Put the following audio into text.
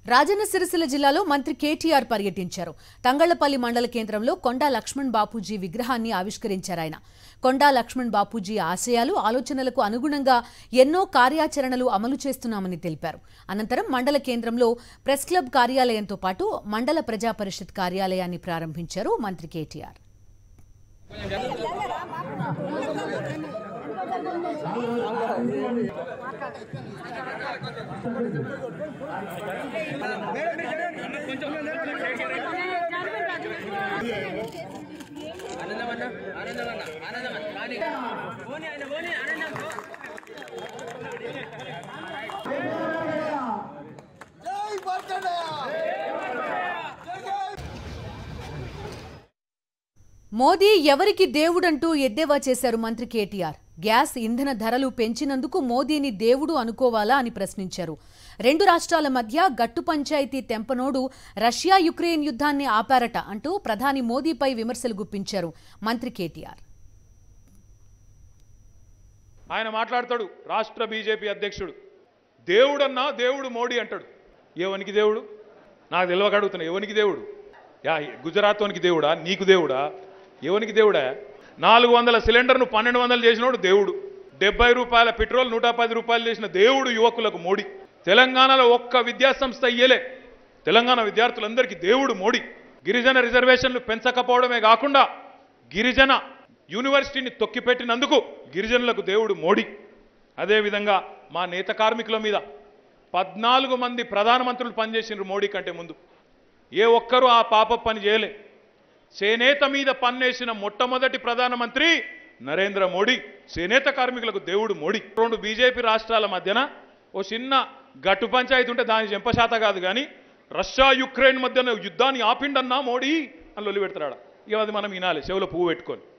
రాజన్న సిరిసిల్ల జిల్లాలో మంత్రి కేటీఆర్ పర్యటించారు తంగళ్లపల్లి మండల కేంద్రంలో కొండా లక్ష్మణ్ బాపూజీ విగ్రహాన్ని ఆవిష్కరించారు ఆయన కొండా లక్ష్మణ్ బాపూజీ ఆశయాలు ఆలోచనలకు అనుగుణంగా ఎన్నో కార్యాచరణలు అమలు చేస్తున్నామని తెలిపారు అనంతరం మండల కేంద్రంలో ప్రెస్ క్లబ్ కార్యాలయంతో పాటు మండల ప్రజా పరిషత్ కార్యాలయాన్ని ప్రారంభించారు మంత్రి కేటీఆర్ జై మార్కండేయ మోదీ ఎవరికి దేవుడంటూ ఎద్దేవా చేశారు మంత్రి కేటీఆర్ గ్యాస్ ఇంధన ధరలు పెంచినందుకు మోదీని దేవుడు అనుకోవాలా అని ప్రశ్నించారు రెండు రాష్ట్రాల మధ్య గట్టు పంచాయతీ తెంపనోడు రష్యా యుక్రెయిన్ యుద్ధాన్ని ఆపారట అంటూ ప్రధాని మోదీపై విమర్శలు గుప్పించారు మంత్రి కేటీఆర్ ఆయన మాట్లాడతాడు రాష్ట్ర బీజేపీ అధ్యక్షుడు దేవుడన్నా దేవుడు మోడీ అంటాడు ఎవనికి దేవుడు నాకు తెలియక అడుగుతున్నా ఎవనికి దేవుడు యా గుజరాత్ దేవుడా నీకు దేవుడా ఎవనికి దేవుడా నాలుగు వందల సిలిండర్ను పన్నెండు వందలు చేసినోడు దేవుడు డెబ్బై రూపాయల పెట్రోల్ నూట పది రూపాయలు చేసిన దేవుడు యువకులకు మోడీ తెలంగాణలో ఒక్క విద్యాసంస్థ ఇయ్యలే తెలంగాణ విద్యార్థులందరికీ దేవుడు మోడీ గిరిజన రిజర్వేషన్లు పెంచకపోవడమే కాకుండా గిరిజన యూనివర్సిటీని తొక్కిపెట్టినందుకు గిరిజనులకు దేవుడు మోడీ అదేవిధంగా మా నేత కార్మికుల మీద పద్నాలుగు మంది ప్రధానమంత్రులు పనిచేసినారు మోడీ కంటే ముందు ఏ ఒక్కరూ ఆ పాప పని చేయలే చేనేత మీద పన్నేసిన మొట్టమొదటి ప్రధానమంత్రి నరేంద్ర మోడీ చేనేత కార్మికులకు దేవుడు మోడీ రెండు బీజేపీ రాష్ట్రాల మధ్యన ఓ చిన్న గట్టు పంచాయతీ ఉంటే దాని చెంపశాత కాదు కానీ రష్యా యుక్రెయిన్ మధ్యన యుద్ధాన్ని ఆపిండన్నా మోడీ అని లొల్లి పెడతాడు ఇక అది మనం వినాలి చెవులో పువ్వు పెట్టుకొని